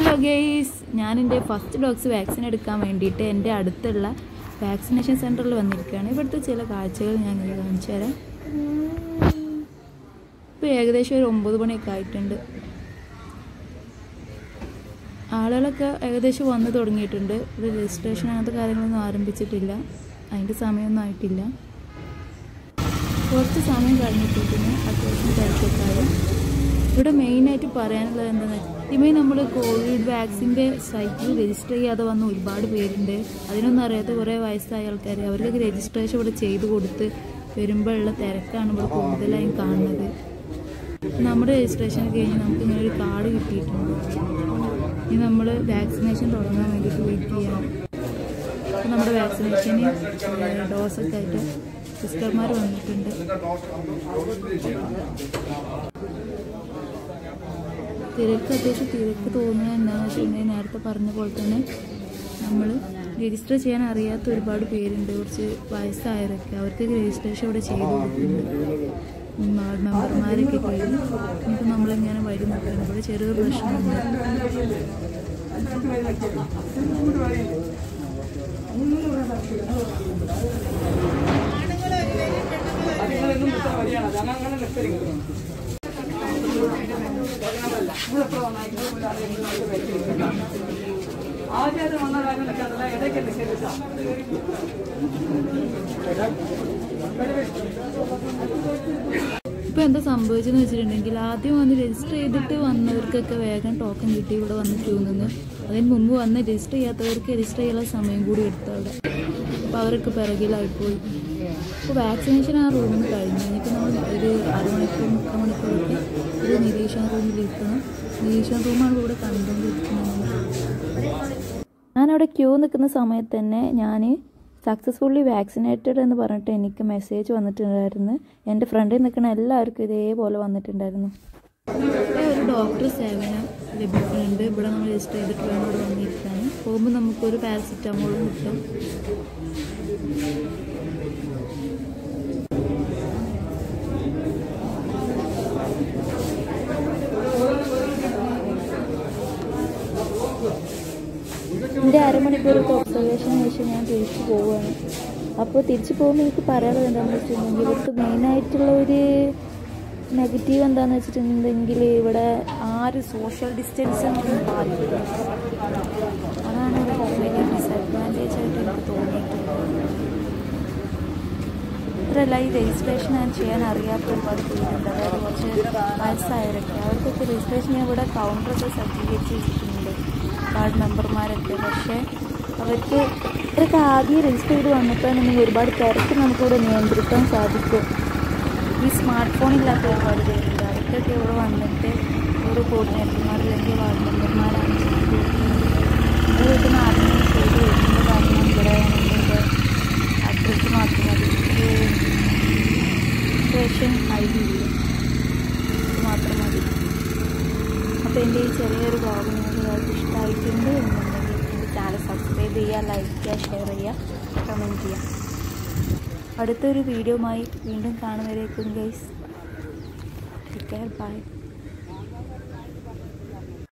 hello guys ഞാൻ എൻ്റെ first dogs vaccine എടുക്കാൻ വേണ്ടിയിട്ട് എൻ്റെ അടുത്തുള്ള വാക്സിനേഷൻ സെൻറ്ററിൽ വന്നിരിക്കുകയാണ് ഇവിടുത്തെ ചില കാഴ്ചകൾ ഞാൻ ഇങ്ങനെ കാണിച്ചു തരാം ഇപ്പോൾ ഏകദേശം ഒരു ഒമ്പത് മണിയൊക്കെ ആയിട്ടുണ്ട് ആളുകളൊക്കെ ഏകദേശം വന്ന് തുടങ്ങിയിട്ടുണ്ട് ഇത് രജിസ്ട്രേഷൻ അങ്ങനത്തെ കാര്യങ്ങളൊന്നും ആരംഭിച്ചിട്ടില്ല അതിൻ്റെ സമയമൊന്നും ആയിട്ടില്ല കുറച്ച് സമയം കഴിഞ്ഞിട്ടിരിക്കുന്നു അത്യാവശ്യം തിരക്കൊക്കെ ഇവിടെ മെയിനായിട്ട് പറയാനുള്ളത് എന്താണെന്ന് ഇവയും നമ്മൾ കോവിഡ് വാക്സിൻ്റെ സൈറ്റിൽ രജിസ്റ്റർ ചെയ്യാതെ വന്ന ഒരുപാട് പേരുണ്ട് അതിനൊന്നും അറിയാത്ത കുറേ വയസ്സായ ആൾക്കാർ അവർക്കൊക്കെ രജിസ്ട്രേഷൻ ഇവിടെ ചെയ്ത് കൊടുത്ത് വരുമ്പോഴുള്ള തിരക്കാണ് ഇവിടെ കൂടുതലായും കാണുന്നത് നമ്മുടെ രജിസ്ട്രേഷൻ കഴിഞ്ഞ് നമുക്ക് ഇങ്ങനെ ഒരു കാർഡ് കിട്ടിയിട്ടുണ്ട് ഇനി നമ്മൾ വാക്സിനേഷൻ തുടങ്ങാൻ വേണ്ടിയിട്ട് വെയിറ്റ് ചെയ്യണം അപ്പോൾ നമ്മുടെ വാക്സിനേഷന് ഡോസൊക്കെ ആയിട്ട് സിസ്റ്റർമാർ വന്നിട്ടുണ്ട് തിരക്ക് അത്യാവശ്യം തിരക്ക് തോന്നുന്നത് എന്താണെന്ന് വെച്ചിട്ടുണ്ടെങ്കിൽ നേരത്തെ പറഞ്ഞ പോലെ തന്നെ നമ്മൾ രജിസ്റ്റർ ചെയ്യാൻ അറിയാത്ത ഒരുപാട് പേരുണ്ട് കുറച്ച് വയസ്സായവരൊക്കെ അവർക്ക് രജിസ്ട്രേഷൻ ഇവിടെ ചെയ്ത് കൊടുക്കുന്നുണ്ട് വാർഡ് മെമ്പർമാരൊക്കെ കഴിഞ്ഞ് ഇനിയിപ്പോൾ നമ്മളിങ്ങനെ വഴി നിൽക്കണം ഇവിടെ ചെറിയൊരു പ്രശ്നമുണ്ട് ഇപ്പോൾ എന്താ സംഭവിച്ചതെന്ന് വെച്ചിട്ടുണ്ടെങ്കിൽ ആദ്യം വന്ന് രജിസ്റ്റർ ചെയ്തിട്ട് വന്നവർക്കൊക്കെ വേഗം ടോക്കൺ കിട്ടി ഇവിടെ വന്ന് ക്യൂ നിന്ന് അതിന് മുമ്പ് വന്ന് രജിസ്റ്റർ ചെയ്യാത്തവർക്ക് രജിസ്റ്റർ ചെയ്യാനുള്ള സമയം കൂടി എടുത്തു അവിടെ അപ്പോൾ അവരൊക്കെ പിറകിലായിപ്പോയി ഇപ്പോൾ വാക്സിനേഷൻ ആ റൂമിൽ നിന്ന് കഴിഞ്ഞു ഇനിയിപ്പോൾ നമ്മൾ ഒരു അരമണിക്കൂർ മുക്കാൽ മണിക്കൂറൊക്കെ ഒരു നിരീക്ഷണ റൂമിൽ ഇരുത്തണം നിരീക്ഷണ റൂമാണ് ഇവിടെ കണ്ടുകൊണ്ടിരിക്കുന്നത് ഞാനവിടെ ക്യൂ നിൽക്കുന്ന സമയത്ത് തന്നെ ഞാൻ സക്സസ്ഫുള്ളി വാക്സിനേറ്റഡ് എന്ന് പറഞ്ഞിട്ട് എനിക്ക് മെസ്സേജ് വന്നിട്ടുണ്ടായിരുന്നു എൻ്റെ ഫ്രണ്ടിൽ നിൽക്കുന്ന എല്ലാവർക്കും ഇതേപോലെ വന്നിട്ടുണ്ടായിരുന്നു ഇവിടെ ഒരു ഡോക്ടർ സേവനം ലഭിക്കുന്നുണ്ട് ഇവിടെ നമ്മൾ രജിസ്റ്റർ ചെയ്തിട്ട് വേണം ഇവിടെ വന്നിരിക്കാൻ പോകുമ്പോൾ നമുക്കൊരു പാരസിറ്റമോളും കിട്ടും എൻ്റെ അരമണിക്കൂറത്തെ ഒബ്സർവേഷന് ശേഷം ഞാൻ തിരിച്ചു പോവുകയാണ് അപ്പോൾ തിരിച്ചു പോകുമ്പോൾ എനിക്ക് പറയാനുള്ളത് എന്താണെന്ന് വെച്ചിട്ടുണ്ടെങ്കിൽ ഇവിടുത്തെ മെയിനായിട്ടുള്ള ഒരു നെഗറ്റീവ് എന്താണെന്ന് വെച്ചിട്ടുണ്ടെങ്കിൽ ഇവിടെ ആര് സോഷ്യൽ ഡിസ്റ്റൻസ് ഒന്നും പാലില്ല അതാണ് ഇവിടെ വലിയ ഡിസഡ്വാൻറ്റേജ് ആയിട്ട് എനിക്ക് തോന്നിയിട്ടുള്ളത് മാത്രമല്ല ഈ രജിസ്ട്രേഷൻ ഞാൻ ചെയ്യാൻ അറിയാത്ത ഒരുപാട് പേരുണ്ട് അതായത് കുറച്ച് വയസ്സായവരൊക്കെ അവർക്കൊക്കെ രജിസ്ട്രേഷൻ ഞാൻ ഇവിടെ കൗണ്ടറൊക്കെ സജ്ജീകരിച്ച് വെച്ചിട്ടുണ്ട് വാർഡ് മെമ്പർമാരൊക്കെ പക്ഷേ അവർക്ക് ഇവരൊക്കെ ആദ്യം രജിസ്റ്റർ ചെയ്ത് വന്നപ്പോഴാണെങ്കിൽ ഒരുപാട് തിരക്ക് നമുക്കിവിടെ നിയന്ത്രിക്കാൻ സാധിക്കും ഈ സ്മാർട്ട് ഫോൺ ഇല്ലാത്ത ഒരുപാട് പേരുണ്ട് അവർക്കൊക്കെ ഇവിടെ വന്നിട്ട് ഒരു കോർഡിനേറ്റർമാർ അല്ലെങ്കിൽ വാർഡ് മെമ്പർമാരാണ് ചെയ്ത് കൊടുക്കുന്നത് ഇവിടെ വീട്ടിൽ നിന്ന് ആദ്യം ചെയ്ത് വരുന്നത് കാരണം ഇവിടെ നമ്മുടെ അഡ്രസ്സ് മാത്രം മതി രജിസ്ട്രേഷൻ ഐ ഡി ഇല്ല ഇത് മാത്രം മതി അപ്പോൾ എൻ്റെ ഈ ചെറിയൊരു ബ്ലോഗ് നിങ്ങൾക്ക് എല്ലാവർക്കും ഇഷ്ടമായിട്ടുണ്ട് എന്നുണ്ടെങ്കിൽ എൻ്റെ ചാനൽ സബ്സ്ക്രൈബ് ചെയ്യുക ലൈക്ക് ചെയ്യുക ഷെയർ ചെയ്യുക കമൻറ്റ് ചെയ്യുക അടുത്തൊരു വീഡിയോയുമായി വീണ്ടും കാണുന്നവരേക്കും ഗൈസ് ടേക്ക് കെയർ ബൈ